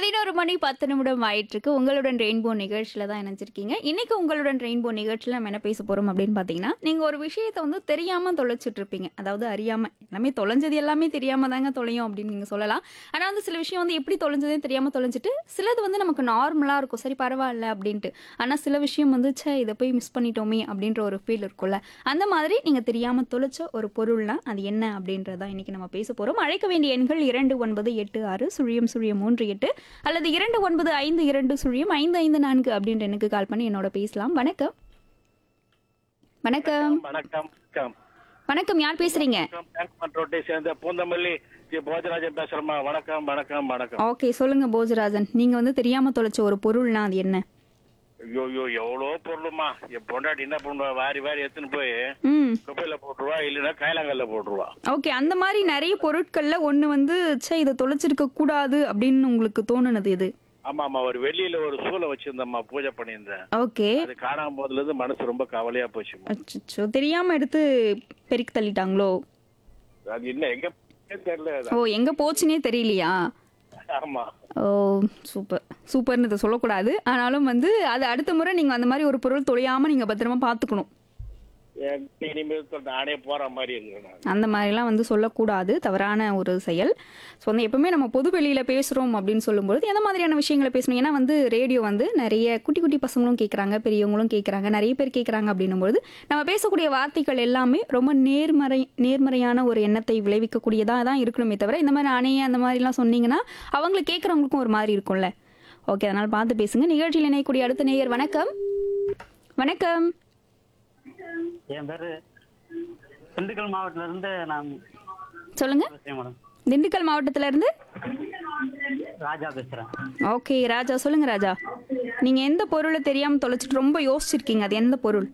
பதினோரு மணி பத்து நிமிடம் ஆயிட்டிருக்கு உங்களுடன் ரெயின்போ நிகழ்ச்சியில் தான் இணைஞ்சிருக்கீங்க இன்னைக்கு உங்களுடன் ரெயின்போ நிகழ்ச்சியில் நம்ம என்ன பேச போகிறோம் அப்படின்னு பார்த்தீங்கன்னா நீங்கள் ஒரு விஷயத்தை வந்து தெரியாமல் தொலைச்சிட்டு இருப்பீங்க அதாவது அறியாமல் எல்லாமே தொலைஞ்சது எல்லாமே தெரியாமல் தாங்க தொலையும் அப்படின்னு நீங்கள் சொல்லலாம் ஆனால் வந்து சில விஷயம் வந்து எப்படி தொலைஞ்சதே தெரியாமல் தொலைஞ்சிட்டு சிலது வந்து நமக்கு நார்மலாக இருக்கும் சரி பரவாயில்ல அப்படின்ட்டு ஆனால் சில விஷயம் வந்து ச்சே இதை போய் மிஸ் பண்ணிட்டோமே அப்படின்ற ஒரு ஃபீல் இருக்கும்ல அந்த மாதிரி நீங்கள் தெரியாமல் தொலைச்ச ஒரு பொருள்னா அது என்ன அப்படின்றதான் இன்னைக்கு நம்ம பேச போகிறோம் அழைக்க வேண்டிய எண்கள் இரண்டு ஒன்பது எட்டு ஆறு சுழியம் சுழியம் மூன்று எட்டு அல்லது இரண்டு ஒன்பது ஐந்து இரண்டு சுழியம் ஐந்து ஐந்து நான்கு அப்படின்ற எனக்கு கால் பண்ணி என்னோட பேசலாம் வணக்கம் வணக்கம் வணக்கம் வணக்கம் வணக்கம் யார் பேசுறீங்க வணக்கம் பேங்க் ரோட்டை சேர்ந்த பூந்தமல்லி ஜி போஜராஜன் பேசுறேம்மா வணக்கம் வணக்கம் வணக்கம் ஓகே சொல்லுங்க போஜராஜன் நீங்க வந்து தெரியாம தொலைச்ச ஒரு பொருள்னா அது என்ன ஐயோ ஐயோ எவ்வளோ பொருளுமா என் பொண்டாட்டி என்ன பண்ணுவா வாரி வாரி எடுத்துன்னு போய் ம் குப்பையில போட்டுருவா இல்லைன்னா கைலாங்கல்ல போட்டுருவா ஓகே அந்த மாதிரி நிறைய பொருட்கள்ல ஒண்ணு வந்து ச்சே இதை தொலைச்சிருக்க கூடாது அப்படின்னு உங்களுக்கு தோணுனது இது ஆமா ஆமா ஒரு வெளியில ஒரு சூளை வச்சிருந்தம்மா பூஜை பண்ணியிருந்தேன் ஓகே அது காணாம போதுல இருந்து மனசு ரொம்ப கவலையா போச்சுமா அச்சோ தெரியாம எடுத்து பெருக்கி தள்ளிட்டாங்களோ அது என்ன எங்க போச்சுன்னே தெரியல அது. ஓ எங்க போச்சுனே தெரியலையா ஆமா ஓ சூப்பர் சூப்பர்னு இதை சொல்லக்கூடாது ஆனாலும் வந்து அது அடுத்த முறை நீங்கள் அந்த மாதிரி ஒரு பொருள் தொலையாமல் நீங்கள் பத்திரமா பார்த்துக்கணும் என் இனிமேல் சொல்ல நானே போற மாதிரி இருக்கிறேன் நான். அந்த மாதிரிலாம் வந்து சொல்லக்கூடாது தவறான ஒரு செயல் ஸோ வந்து எப்பவுமே நம்ம பொது வெளியில் பேசுகிறோம் அப்படின்னு சொல்லும்போது எந்த மாதிரியான விஷயங்களை பேசணும் ஏன்னா வந்து ரேடியோ வந்து நிறைய குட்டி குட்டி பசங்களும் கேட்குறாங்க பெரியவங்களும் கேட்குறாங்க நிறைய பேர் கேட்குறாங்க அப்படின்னும்போது நம்ம பேசக்கூடிய வார்த்தைகள் எல்லாமே ரொம்ப நேர்மறை நேர்மறையான ஒரு எண்ணத்தை விளைவிக்கக்கூடியதாக தான் இருக்கணுமே தவிர இந்த மாதிரி அணைய அந்த மாதிரிலாம் சொன்னீங்கன்னா அவங்களுக்கு கேட்குறவங்களுக்கும் ஒரு மாதிரி இருக்கும்ல ஓகே அதனால் பார்த்து பேசுங்க நிகழ்ச்சியில் இணையக்கூடிய அடுத்த நேயர் வணக்கம் வணக்கம் என் பேரு திண்டுக்கல் மாவட்டத்துல இருந்து நான் சொல்லுங்க பேசுறேன் மேடம் திண்டுக்கல் மாவட்டத்துல இருந்து ராஜா பேசுறேன் ஓகே ராஜா சொல்லுங்க ராஜா நீங்க எந்த பொருளை தெரியாம தொலைச்சிட்டு ரொம்ப யோசிச்சிருக்கீங்க அது எந்த பொருள்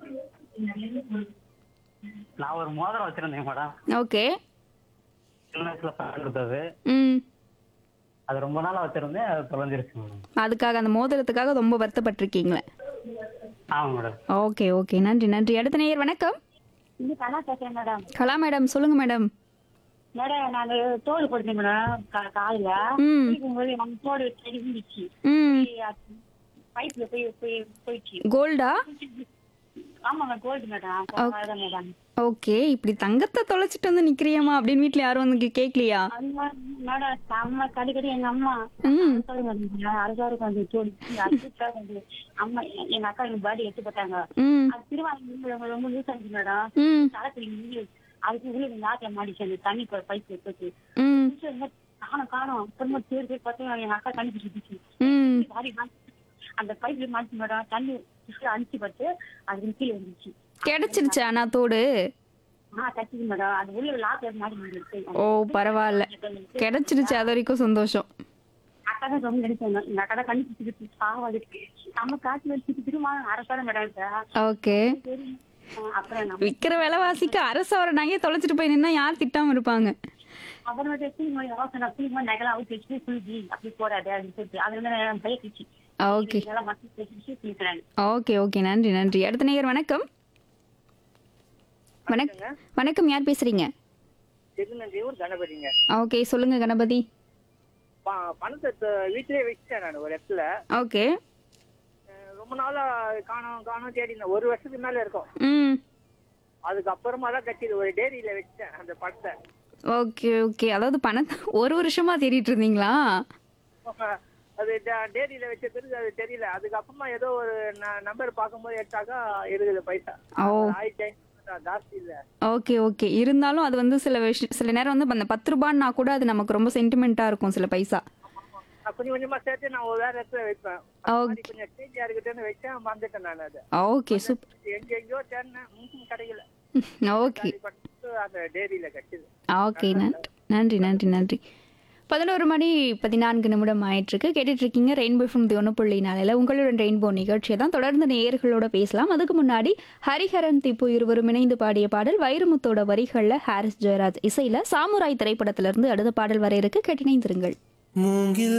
நான் ஒரு மோதிரம் வச்சிருந்தேன் மேடம் ஓகே சின்ன வயசுல பணம் கொடுத்தது ம் அது ரொம்ப நாளா வச்சிருந்தேன் அது தொலைஞ்சிருச்சு மேடம் அதுக்காக அந்த மோதிரத்துக்காக ரொம்ப வருத்தப்பட்டிருக்கீங்களே ஆமா மேடம் ஓகே ஓகே நன்றி நன்றி அடுத்த நேயர் வணக்கம் இது கலா பேசுறேன் மேடம் கலா மேடம் சொல்லுங்க மேடம் மேடம் நாங்க தோடு போட்டேன் மேடம் கா- காலையில ம் போது நம்ம தோடு தெரிஞ்சிச்சு ம் பைப்ல போய் போய் போயிடுச்சு கோல்டா ஆமாங்க கோல்டு மேடம் அதான் மேடம் ஓகே இப்படி தங்கத்தை தொலைச்சிட்டு வந்து நிக்கிறியம்மா அப்படின்னு வீட்ல யாரும் வந்து கே- கேக்கலையா அந்த மேடம் செம்ம கடிக்கடி எங்க அம்மா ம் அரசாருக்கு வந்து தோடு அதுக்காக வந்து அம்மா எங்க அக்கா எங்க பாடி எடுத்து போட்டாங்க ம் அது திருவாரூர் ரொம்ப யூஸ் ஆச்சு மேடம் ம் தலைக்கு அதுக்கு உள்ள நாட்டில் மாடிச்சு அந்த தண்ணி பைப் போச்சு ம் காணும் காணும் அப்புறமா தேடி போய் பார்த்தா எங்க அக்கா தண்ணி பிடிச்சிருச்சு ம் சாரி அந்த பைப்ல மாட்டி மேடம் தண்ணி அனுப்பிச்சு பார்த்து அது கீழே வந்துச்சு கிடைச்சிருச்சா நான் தோடு ஆ தச்சுது மேடம் அது உள்ள லாக்ல மாட்டி இருந்துச்சு ஓ பரவாயில்ல கிடைச்சிருச்சு அது வரைக்கும் சந்தோஷம் அக்கா தான் ரொம்ப நினைச்சேன் இந்த அக்கா தான் கண்டுபிடிச்சிருக்கு சாவாது நம்ம காசு வச்சுட்டு திரும்ப அரசாடம் மேடம் இப்ப ஓகே சரி ஆ, அப்புறம் நம்ம விக்கிற விலைவாசிக்கு அரசவரை நகையை தொலைச்சிட்டு போய் நின்னா யார் திட்டாம இருப்பாங்க அவனோட தூய்மை யோசனை தூய்மை நகலாம் அவுட் வச்சு குளிச்சு அப்படி போறாது அப்படின்னு சொல்லிட்டு அது வந்து பயக்கிச்சு ஓகே இதெல்லாம் மட்டும் பேசிட்டு குளிக்கிறாங்க ஓகே ஓகே நன்றி நன்றி அடுத்த நேயர் வணக்கம் வணக்கம் வணக்கம் யார் பேசுறீங்க திருநெல்வேலூர் கணபதிங்க ஓகே சொல்லுங்க கணபதி ப- பணத்தை த- வீட்டிலே வச்சுட்டேன் நான் ஒரு இடத்துல ஓகே அஹ் ரொம்ப நாளா காணோம் காணோம் தேடினேன் ஒரு வருஷத்துக்கு மேல இருக்கும் ம் அதுக்கப்புறமா தான் கட்டிது ஒரு டேரியில வச்சுட்டேன் அந்த பணத்தை ஓகே ஓகே அதாவது பணத்தை ஒரு வருஷமா தேடிட்டு இருந்தீங்களா அது ட- டேரியில வச்ச பிறகு அது தெரியல அதுக்கப்புறமா ஏதோ ஒரு நம்பர் பார்க்கும்போது எடுத்தாக்கா இருக்குது பைசா ஓ. ஒரு ஆயிரத்தி ஐநூறு தான், ஜாஸ்தி இல்ல ஓகே ஓகே இருந்தாலும் அது வந்து சில விஷயம் சில நேரம் வந்து அந்த பத்து ரூபான்னா கூட அது நமக்கு ரொம்ப சென்டிமெண்ட்டா இருக்கும் சில பைசா நான் கொஞ்சம் கொஞ்சமா சேர்த்து நான் ஒரு வேற இடத்துல வைப்பேன் ஓ. அந்த மாதிரி கொஞ்சம் சேஞ்சியா இருக்குதுன்னு வச்சேன் மறந்துட்டேன் நான் அது ஓகே சூப் எங்க எங்கேயோ தேடினேன் ம்ஹும் கிடைக்கல ஓகே அது பட்டு அந்த டேரியில கட்டுது ஓகே நன்றி நன்றி நன்றி நன்றி பதினோரு மணி பதினான்கு நிமிடம் ஆயிட்டிருக்கு கேட்டுட்டு இருக்கீங்க ரெயின்போ ஃப்ரம் தி ஒன்று புள்ளி நாளில் உங்களுடன் ரெயின்போ நிகழ்ச்சியை தான் தொடர்ந்து நேயர்களோட பேசலாம் அதுக்கு முன்னாடி ஹரிஹரன் திப்பு இருவரும் இணைந்து பாடிய பாடல் வைரமுத்தோட வரிகளில் ஹாரிஸ் ஜெயராஜ் இசையில் சாமுராய் திரைப்படத்திலிருந்து அடுத்த பாடல் வர இருக்கு கேட்டிணைந்திருங்கள் மூங்கில்